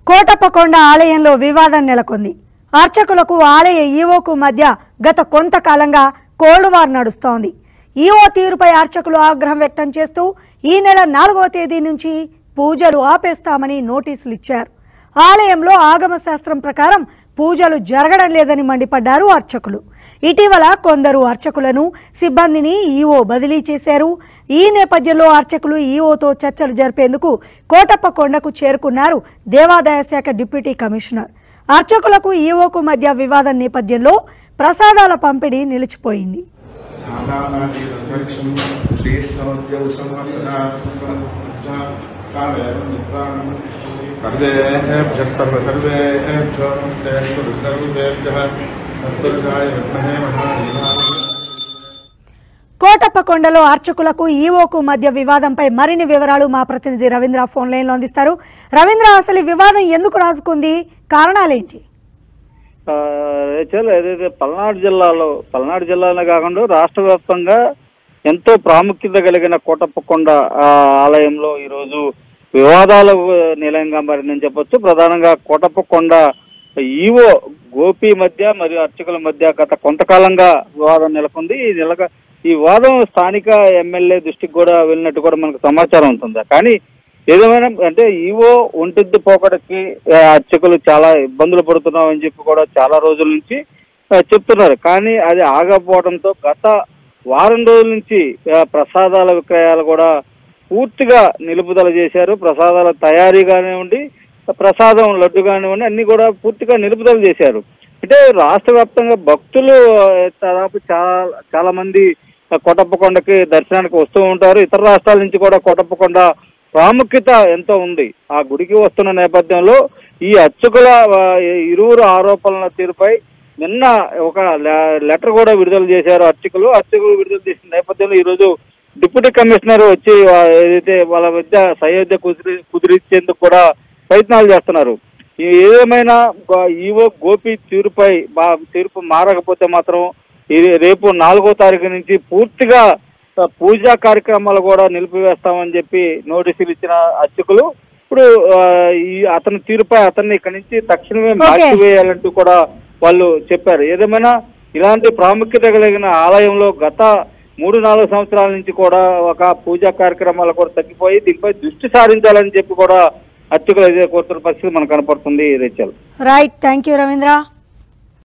కోటప్పకొండ ఆలయంలో వివాదం నెలకొంది అర్చకులకు ఆలయ ఈవోకు మధ్య గత కొంతకాలంగా కోల్డ్ వార్ నడుస్తోంది ఈవో తీరుపై అర్చకులు ఆగ్రహం వ్యక్తం చేస్తూ ఈ నెల నాలుగవ తేదీ నుంచి పూజలు ఆపేస్తామని నోటీసులు ఇచ్చారు ఆలయంలో ఆగమ శాస్త్రం ప్రకారం పూజలు జరగడం లేదని మండిపడ్డారు అర్చకులు ఇటీవల కొందరు అర్చకులను సిబ్బందిని ఈవో బదిలీ చేశారు ఈ నేపథ్యంలో అర్చకులు ఈవోతో చర్చలు జరిపేందుకు కోటప్ప కొండకు చేరుకున్నారు దేవాదాయ శాఖ డిప్యూటీ కమిషనర్ అర్చకులకు ఈవోకు మధ్య వివాదం నేపథ్యంలో ప్రసాదాల పంపిణీ నిలిచిపోయింది ఆదానాదీర్ఘక్షం సర్వేభ్య సర్వేభ్యో నమస్తే రుద్రరూపేభ్య తత్పురుషాయ విద్మహే మహాదేవాయ కోటప్పకొండలో అర్చకులకు ఈవోకు మధ్య వివాదంపై మరిన్ని వివరాలు మా ప్రతినిధి రవీంద్ర ఫోన్ లైన్లో అందిస్తారు రవీంద్ర అసలు ఈ వివాదం ఎందుకు రాజుకుంది కారణాలేంటి ఆ, రేచల్ ఏదైతే పల్నాడు జిల్లాలో పల్నాడు జిల్లాలో కాకుండా రాష్ట్ర వ్యాప్తంగా ఎంతో ప్రాముఖ్యత కలిగిన కోటప్పకొండ ఆ, ఆలయంలో ఈరోజు వివాదాల నిలయంగా మారిందని చెప్పొచ్చు ప్రధానంగా కోటప్పకొండ ఈవో గోపి మధ్య మరియు అర్చకుల మధ్య గత కొంతకాలంగా వివాదం నెలకొంది ఈ నెలక ఈ వివాదం స్థానిక ఎమ్మెల్యే దృష్టికి కూడా వెళ్ళినట్టు కూడా మనకు సమాచారం ఉంటుంది కానీ ఏదేమైనా అంటే ఈవో ఒంటిద్దు పోకడకి ఆ, అర్చకులు చాలా ఇబ్బందులు పడుతున్నాం అని చెప్పి కూడా చాలా రోజుల నుంచి ఆ, చెప్తున్నారు కానీ అది ఆగకపోవడంతో గత వారం రోజుల నుంచి ఆ, ప్రసాదాల విక్రయాలు కూడా పూర్తిగా నిలుపుదల చేశారు ప్రసాదాల తయారీ కానివ్వండి ప్రసాదం లడ్డు కానివ్వండి అన్ని కూడా పూర్తిగా నిలుపుదల చేశారు అంటే రాష్ట్ర వ్యాప్తంగా భక్తులు ఆ, దాదాపు చాలా చాలా మంది ఆ, కోటప్పకొండకి దర్శనానికి వస్తూ ఉంటారు ఇతర రాష్ట్రాల నుంచి కూడా కోటప్పకొండ ప్రాముఖ్యత ఎంతో ఉంది ఆ గుడికి వస్తున్న నేపథ్యంలో ఈ అర్చకుల ఆ, ఇరువురు ఆరోపణల తీరుపై నిన్న ఒక లె- లెటర్ కూడా విడుదల చేశారు అర్చకులు అర్చకులు విడుదల చేసిన నేపథ్యంలో ఈరోజు డిప్యూటీ కమిషనర్ వచ్చి ఆ, ఏదైతే వాళ్ళ మధ్య సయోధ్య కుదిరి కుదిరించేందుకు కూడా ప్రయత్నాలు చేస్తున్నారు ఈ ఏదేమైనా గో- ఈవో గోపి తీరుపై బా- తీర్పు మారకపోతే మాత్రం ఇది రేపు నాలుగో తారీఖు నుంచి పూర్తిగా ఆ, పూజా కార్యక్రమాలు కూడా నిలిపివేస్తామని చెప్పి నోటీసులు ఇచ్చిన అర్చకులు ఇప్పుడు ఆ, ఈ అతని తీరుపై అతన్ని ఇక్కడి నుంచి తక్షణమే Okay. మార్చివేయాలంటూ కూడా వాళ్ళు చెప్పారు ఏదేమైనా ఇలాంటి ప్రాముఖ్యత కలిగిన ఆలయంలో గత మూడు నాలుగు సంవత్సరాల నుంచి కూడా ఒక పూజా కార్యక్రమాలు కూడా తగ్గిపోయి దీనిపై దృష్టి సారించాలని చెప్పి కూడా అర్చకులు అయితే కోరుతున్న పరిస్థితి మనకు కనపడుతుంది Rachel right thank you Ravindra